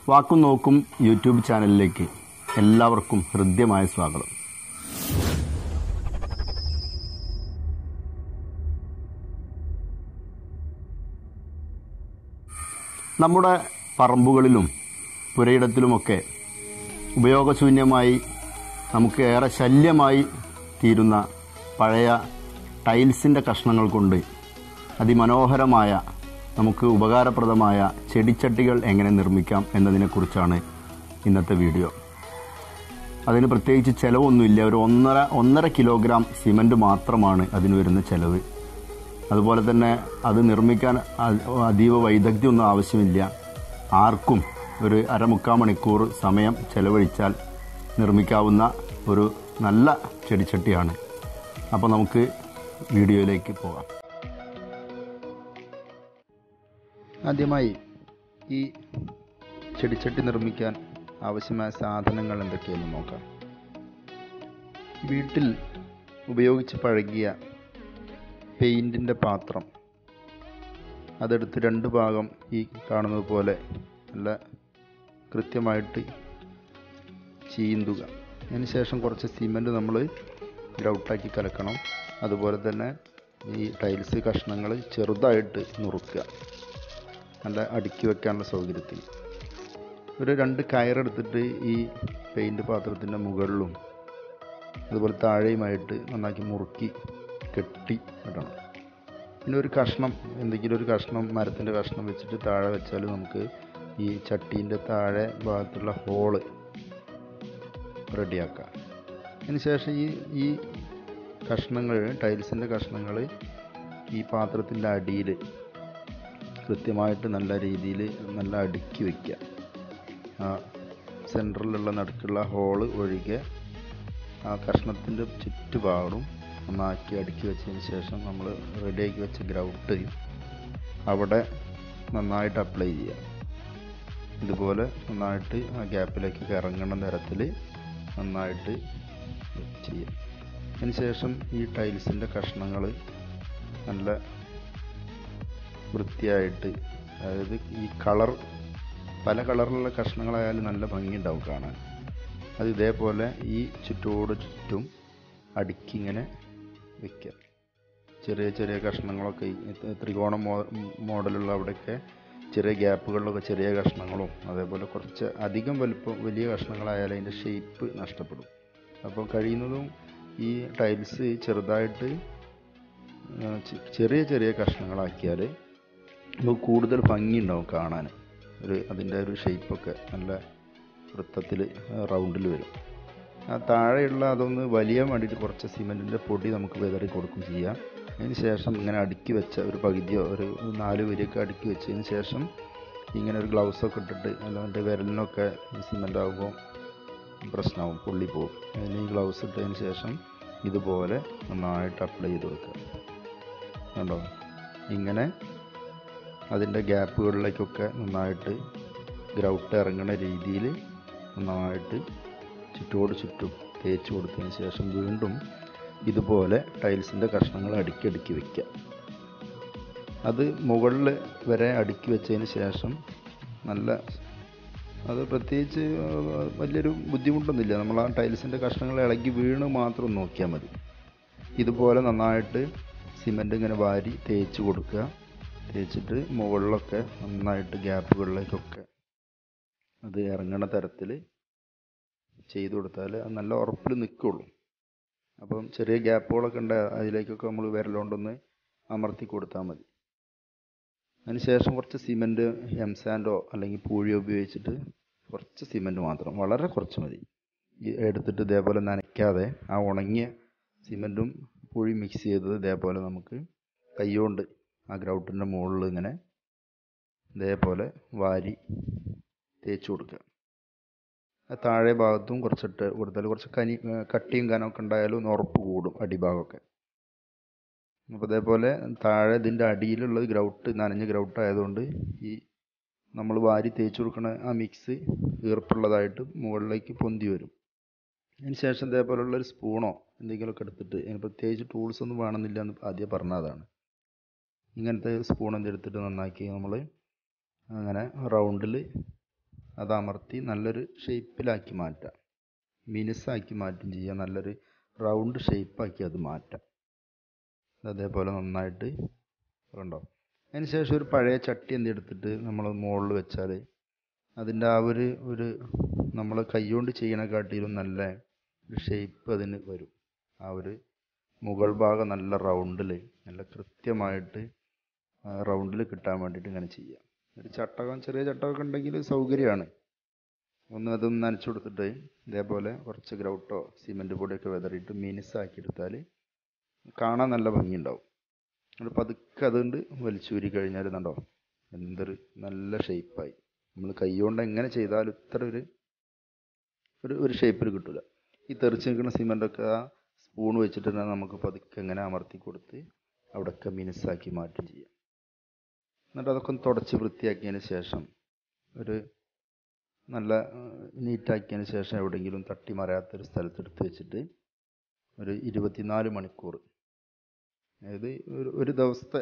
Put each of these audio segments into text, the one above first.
വാക്കും നോക്കും യൂട്യൂബ് ചാനലിലേക്ക് എല്ലാവർക്കും ഹൃദ്യമായ സ്വാഗതം നമ്മുടെ പറമ്പുകളിലും പുരയിടത്തിലുമൊക്കെ ഉപയോഗശൂന്യമായി നമുക്ക് ഏറെ ശല്യമായി തീരുന്ന പഴയ ടൈൽസിൻ്റെ കഷ്ണങ്ങൾ കൊണ്ട് അതിമനോഹരമായ നമുക്ക് ഉപകാരപ്രദമായ ചെടിച്ചട്ടികൾ എങ്ങനെ നിർമ്മിക്കാം എന്നതിനെക്കുറിച്ചാണ് ഇന്നത്തെ വീഡിയോ അതിന് പ്രത്യേകിച്ച് ചിലവൊന്നുമില്ല ഒരു ഒന്നര ഒന്നര കിലോഗ്രാം സിമൻറ്റ് മാത്രമാണ് അതിന് വരുന്ന ചിലവ് അതുപോലെ തന്നെ അത് നിർമ്മിക്കാൻ അ- അതീവ വൈദഗ്ധ്യമൊന്നും ആവശ്യമില്ല ആർക്കും ഒരു അരമുക്കാൽ മണിക്കൂർ സമയം ചെലവഴിച്ചാൽ നിർമ്മിക്കാവുന്ന ഒരു നല്ല ചെടിച്ചട്ടിയാണ് അപ്പോൾ നമുക്ക് വീഡിയോയിലേക്ക് പോകാം ആദ്യമായി ഈ ചെടിച്ചട്ടി നിർമ്മിക്കാൻ ആവശ്യമായ സാധനങ്ങൾ എന്തൊക്കെയെന്ന് നോക്കാം വീട്ടിൽ ഉപയോഗിച്ച് പഴകിയ പെയിൻറ്റിൻ്റെ പാത്രം അതെടുത്ത് രണ്ട് ഭാഗം ഈ കാണുന്നത് പോലെ നല്ല കൃത്യമായിട്ട് ചീന്തുക അതിനുശേഷം കുറച്ച് സിമൻറ്റ് നമ്മൾ ഗ്രൗട്ടാക്കി കലക്കണം അതുപോലെ തന്നെ ഈ ടൈൽസ് കഷ്ണങ്ങൾ ചെറുതായിട്ട് നുറുക്കുക നല്ല അടുക്കി വെക്കാനുള്ള സൗകര്യത്തിൽ ഒരു രണ്ട് കയറെടുത്തിട്ട് ഈ പെയിൻറ്റ് പാത്രത്തിൻ്റെ മുകളിലും അതുപോലെ താഴെയുമായിട്ട് നന്നാക്കി മുറുക്കി കെട്ടി ഇടണം പിന്നെ ഒരു കഷ്ണം എന്തെങ്കിലും ഒരു കഷ്ണം മരത്തിൻ്റെ കഷ്ണം വെച്ചിട്ട് താഴെ വെച്ചാൽ നമുക്ക് ഈ ചട്ടീൻ്റെ താഴെ ഭാഗത്തുള്ള ഹോള് റെഡിയാക്കാം അതിന് ശേഷം ഈ ഈ കഷ്ണങ്ങൾ ടൈൽസിൻ്റെ കഷ്ണങ്ങൾ ഈ പാത്രത്തിൻ്റെ അടിയിൽ കൃത്യമായിട്ട് നല്ല രീതിയിൽ നല്ല അടുക്കി വയ്ക്കുക ആ സെൻറ്ററിലുള്ള നടുക്കുള്ള ഹോള് ഒഴികെ ആ കഷ്ണത്തിൻ്റെ ചുറ്റുഭാഗവും നന്നാക്കി അടുക്കി വെച്ചതിന് ശേഷം നമ്മൾ റെഡിയാക്കി വെച്ച ഗ്രൗട്ട് അവിടെ നന്നായിട്ട് അപ്ലൈ ചെയ്യുക ഇതുപോലെ നന്നായിട്ട് ആ ഗ്യാപ്പിലേക്ക് ഇറങ്ങുന്ന തരത്തിൽ നന്നായിട്ട് ചെയ്യുക അതിന് ശേഷം ഈ ടൈൽസിൻ്റെ കഷ്ണങ്ങൾ നല്ല വൃത്തിയായിട്ട് അതായത് ഈ കളർ പല കളറിലുള്ള കഷ്ണങ്ങളായാലും നല്ല ഭംഗിയുണ്ടാവും കാണാൻ അത് ഇതേപോലെ ഈ ചുറ്റോട് ചുറ്റും അടുക്കിങ്ങനെ വെക്കുക ചെറിയ ചെറിയ കഷ്ണങ്ങളൊക്കെ ഈ ത- ത്രികോണ മോ മോഡലുള്ള അവിടെയൊക്കെ ചെറിയ ഗ്യാപ്പുകളിലൊക്കെ ചെറിയ കഷ്ണങ്ങളും അതേപോലെ കുറച്ച് അധികം വലുപ്പം വലിയ കഷ്ണങ്ങളായാൽ അതിൻ്റെ ഷേപ്പ് നഷ്ടപ്പെടും അപ്പോൾ കഴിയുന്നതും ഈ ടൈൽസ് ചെറുതായിട്ട് ആ, ചെ- ചെറിയ ചെറിയ കഷ്ണങ്ങളാക്കിയാൽ നമുക്ക് കൂടുതൽ ഭംഗിയുണ്ടാവും കാണാൻ ഒരു അതിൻ്റെ ഒരു ഷേപ്പൊക്കെ നല്ല വൃത്തത്തിൽ റൗണ്ടിൽ വരും ആ താഴെയുള്ള അതൊന്ന് വലിയ വേണ്ടിയിട്ട് കുറച്ച് സിമെൻറ്റിൻ്റെ പൊടി നമുക്ക് വിതറി കൊടുക്കും ചെയ്യാം അതിന് ശേഷം ഇങ്ങനെ അടുക്കി വെച്ച ഒരു പകുതിയോ ഒരു നാല് വരിയൊക്കെ അടുക്കി വെച്ചതിന് ശേഷം ഇങ്ങനെ ഒരു ഗ്ലൗസൊക്കെ ഇട്ടിട്ട് അല്ലാണ്ട് വിരലിനൊക്കെ സിമെൻ്റ് ആകുമ്പോൾ പ്രശ്നമാവും പൊള്ളി പോകും അതിന് ഈ ഗ്ലൗസ് ഇട്ടതിന് ശേഷം ഇതുപോലെ നന്നായിട്ട് അപ്ലൈ ചെയ്ത് കൊടുക്കുക കണ്ടോ ഇങ്ങനെ അതിൻ്റെ ഗ്യാപ്പുകളിലേക്കൊക്കെ നന്നായിട്ട് ഗ്രൗട്ട് ഇറങ്ങുന്ന രീതിയിൽ നന്നായിട്ട് ചുറ്റോട് ചുറ്റും തേച്ച് കൊടുത്തതിന് ശേഷം വീണ്ടും ഇതുപോലെ ടൈൽസിൻ്റെ കഷ്ണങ്ങൾ അടുക്കി അടുക്കി വയ്ക്കുക അത് മുകളിൽ വരെ അടുക്കി വെച്ചതിന് ശേഷം നല്ല അത് പ്രത്യേകിച്ച് വലിയൊരു ബുദ്ധിമുട്ടൊന്നുമില്ല നമ്മൾ ആ ടൈൽസിൻ്റെ കഷ്ണങ്ങൾ ഇളകി വീണ് മാത്രം നോക്കിയാൽ മതി ഇതുപോലെ നന്നായിട്ട് സിമൻറ്റ് ഇങ്ങനെ വാരി തേച്ച് കൊടുക്കുക തേച്ചിട്ട് മുകളിലൊക്കെ നന്നായിട്ട് ഗ്യാപ്പുകളിലേക്കൊക്കെ അത് ഇറങ്ങണ തരത്തിൽ ചെയ്തു കൊടുത്താൽ അത് നല്ല ഉറപ്പിൽ നിൽക്കുള്ളൂ അപ്പം ചെറിയ ഗ്യാപ്പുകളൊക്കെ ഉണ്ട് അതിലേക്കൊക്കെ നമ്മൾ വിരലുകൊണ്ടൊന്ന് അമർത്തി കൊടുത്താൽ മതി അതിനുശേഷം കുറച്ച് സിമൻറ്റ് എംസാൻഡോ അല്ലെങ്കിൽ പൂഴിയോ ഉപയോഗിച്ചിട്ട് കുറച്ച് സിമൻറ്റ് മാത്രം വളരെ കുറച്ച് മതി ഈ എടുത്തിട്ട് ഇതേപോലെ നനയ്ക്കാതെ ആ ഉണങ്ങിയ സിമൻറ്റും പൂഴി മിക്സ് ചെയ്തത് ഇതേപോലെ നമുക്ക് കൈകൊണ്ട് ആ ഗ്രൗട്ടിൻ്റെ മുകളിൽ ഇങ്ങനെ ഇതേപോലെ വാരി തേച്ച് കൊടുക്കുക ആ താഴെ ഭാഗത്തും കുറച്ചിട്ട് കൊടുത്താൽ കുറച്ച് കനി ഏ, കട്ടിയും കനമൊക്കെ ഉണ്ടായാലും ഒന്ന് ഉറപ്പ് കൂടും അടിഭാഗമൊക്കെ അപ്പോൾ അതേപോലെ താഴെ ഇതിൻ്റെ അടിയിലുള്ളത് ഗ്രൗട്ട് നനഞ്ഞ ഗ്രൗട്ട് ആയതുകൊണ്ട് ഈ നമ്മൾ വാരി തേച്ച് കൊടുക്കുന്ന ആ മിക്സ് ഈർപ്പുള്ളതായിട്ട് മുകളിലേക്ക് പൊന്തി വരും അതിന് ശേഷം ഇതേപോലുള്ള ഒരു സ്പൂണോ എന്തെങ്കിലുമൊക്കെ എടുത്തിട്ട് അതിന് പ്രത്യേകിച്ച് ടൂൾസ് ഒന്നും വേണമെന്നില്ല എന്ന് ആദ്യം പറഞ്ഞതാണ് ഇങ്ങനത്തെ സ്പൂൺ എന്തെടുത്തിട്ട് നന്നാക്കി നമ്മൾ അങ്ങനെ റൗണ്ടിൽ അത് അമർത്തി നല്ലൊരു ഷേപ്പിലാക്കി മാറ്റാം മിനുസാക്കി മാറ്റും ചെയ്യാം നല്ലൊരു റൗണ്ട് ഷേപ്പാക്കി അത് മാറ്റാം അതേപോലെ നന്നായിട്ട് കണ്ടോ അതിന് ശേഷം ഒരു പഴയ ചട്ടി എന്ത് എടുത്തിട്ട് നമ്മൾ മുകളിൽ വെച്ചാൽ അതിൻ്റെ ആ ഒരു ഒരു നമ്മൾ കൈകൊണ്ട് ചെയ്യണക്കാട്ടിലും നല്ല ഒരു ഷേപ്പ് അതിന് വരും ആ ഒരു മുകൾ ഭാഗം നല്ല റൗണ്ടിൽ നല്ല കൃത്യമായിട്ട് റൗണ്ടിൽ കിട്ടാൻ വേണ്ടിയിട്ട് ഇങ്ങനെ ചെയ്യാം ഒരു ചട്ടകം ചെറിയ ചട്ടകമൊക്കെ ഉണ്ടെങ്കിൽ സൗകര്യമാണ് ഒന്ന് അതൊന്ന് നനച്ചു കൊടുത്തിട്ട് ഇതേപോലെ കുറച്ച് ഗ്രൗട്ടോ സിമെൻറ്റ് പൊടിയൊക്കെ വിതറിയിട്ട് മിനുസാക്കി എടുത്താൽ കാണാൻ നല്ല ഭംഗിയുണ്ടാവും എന്നിട്ട് പതുക്കെ അതുകൊണ്ട് വലിച്ചൂരി കഴിഞ്ഞാൽ കണ്ടോ എന്തൊരു നല്ല ഷേപ്പായി നമ്മൾ കൈകൊണ്ട് എങ്ങനെ ചെയ്താലും ഇത്ര ഒരു ഒരു ഒരു ഷേപ്പിൽ കിട്ടില്ല ഈ തെറിച്ച് നിൽക്കുന്ന സിമെൻ്റൊക്കെ ആ സ്പൂൺ വെച്ചിട്ട് തന്നെ നമുക്ക് പതുക്കെ ഇങ്ങനെ അമർത്തി കൊടുത്ത് അവിടെയൊക്കെ മിനുസാക്കി മാറ്റും ചെയ്യാം എന്നിട്ട് അതൊക്കെ ഒന്ന് തുടച്ച് വൃത്തിയാക്കിയതിന് ശേഷം ഒരു നല്ല നീറ്റാക്കിയതിന് ശേഷം എവിടെയെങ്കിലും തട്ടി മറയാത്തൊരു സ്ഥലത്തെടുത്ത് വെച്ചിട്ട് ഒരു ഇരുപത്തിനാല് മണിക്കൂർ അതായത് ഒരു ഒരു ദിവസത്തെ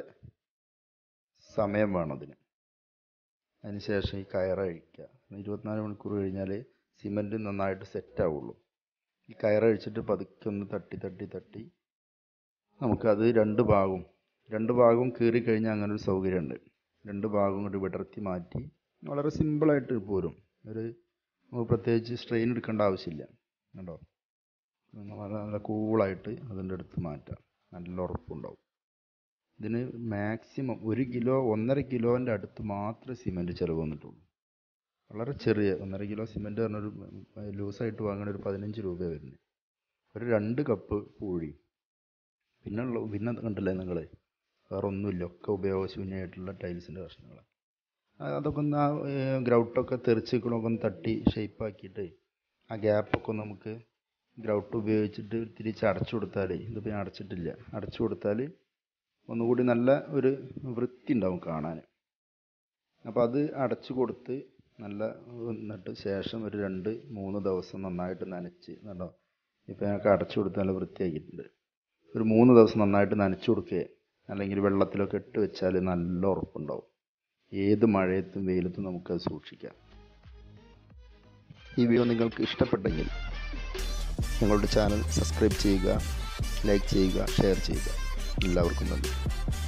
സമയം വേണം അതിന് അതിന് ശേഷം ഈ കയറ് അഴിക്കുക ഇരുപത്തിനാല് മണിക്കൂർ കഴിഞ്ഞാൽ സിമൻറ്റ് നന്നായിട്ട് സെറ്റ് ആവുള്ളൂ ഈ കയറ് അഴിച്ചിട്ട് പതുക്കെ ഒന്ന് തട്ടി തട്ടി തട്ടി നമുക്കത് രണ്ട് ഭാഗവും രണ്ട് ഭാഗവും കീറി കഴിഞ്ഞാൽ അങ്ങനെ ഒരു സൗകര്യമുണ്ട് രണ്ട് ഭാഗവും കൊണ്ട് വിടർത്തി മാറ്റി വളരെ സിമ്പിളായിട്ട് പോരും ഒരു നമുക്ക് പ്രത്യേകിച്ച് സ്ട്രെയിൻ എടുക്കേണ്ട ആവശ്യമില്ല കേട്ടോ നല്ല നല്ല കൂളായിട്ട് അതിൻ്റെ അടുത്ത് മാറ്റാം നല്ല ഉറപ്പുണ്ടാവും ഇതിന് മാക്സിമം ഒരു കിലോ ഒന്നര കിലോൻ്റെ അടുത്ത് മാത്രമേ സിമെൻറ്റ് ചിലവ് വന്നിട്ടുള്ളൂ വളരെ ചെറിയ ഒന്നര കിലോ സിമെൻറ്റ് പറഞ്ഞൊരു ലൂസായിട്ട് വാങ്ങണ ഒരു പതിനഞ്ച് രൂപ വരുന്നത് ഒരു രണ്ട് കപ്പ് പൂഴി പിന്നെ ഉള്ള പിന്നെ കണ്ടില്ലേ നിങ്ങൾ വേറെ ഒന്നുമില്ല ഒക്കെ ഉപയോഗശൂന്യമായിട്ടുള്ള ടൈൽസിൻ്റെ കഷ്ണങ്ങൾ അതൊക്കെ ഒന്ന് ആ ഗ്രൗട്ടൊക്കെ തെറിച്ചിക്കണമൊക്കെ ഒന്ന് തട്ടി ഷേപ്പാക്കിയിട്ട് ആ ഗ്യാപ്പൊക്കെ നമുക്ക് ഗ്രൗട്ട് ഉപയോഗിച്ചിട്ട് തിരിച്ച് അടച്ചു കൊടുത്താൽ ഇതിപ്പോൾ ഞാൻ അടച്ചിട്ടില്ല അടച്ചു കൊടുത്താൽ ഒന്നുകൂടി നല്ല ഒരു വൃത്തി ഉണ്ടാവും കാണാൻ അപ്പോൾ അത് അടച്ചു കൊടുത്ത് നല്ല എന്നിട്ട് ശേഷം ഒരു രണ്ട് മൂന്ന് ദിവസം നന്നായിട്ട് നനച്ച് കണ്ടോ ഇപ്പോൾ ഞങ്ങൾക്ക് അടച്ചു കൊടുത്ത് നല്ല വൃത്തിയാക്കിയിട്ടുണ്ട് ഒരു മൂന്ന് ദിവസം നന്നായിട്ട് നനച്ചു കൊടുക്കുക അല്ലെങ്കിൽ വെള്ളത്തിലൊക്കെ ഇട്ട് വെച്ചാൽ നല്ല ഉറപ്പുണ്ടാവും ഏത് മഴയത്തും വെയിലത്തും നമുക്കത് സൂക്ഷിക്കാം ഈ വീഡിയോ നിങ്ങൾക്ക് ഇഷ്ടപ്പെട്ടെങ്കിൽ ഞങ്ങളുടെ ചാനൽ സബ്സ്ക്രൈബ് ചെയ്യുക ലൈക്ക് ചെയ്യുക ഷെയർ ചെയ്യുക എല്ലാവർക്കും നന്ദി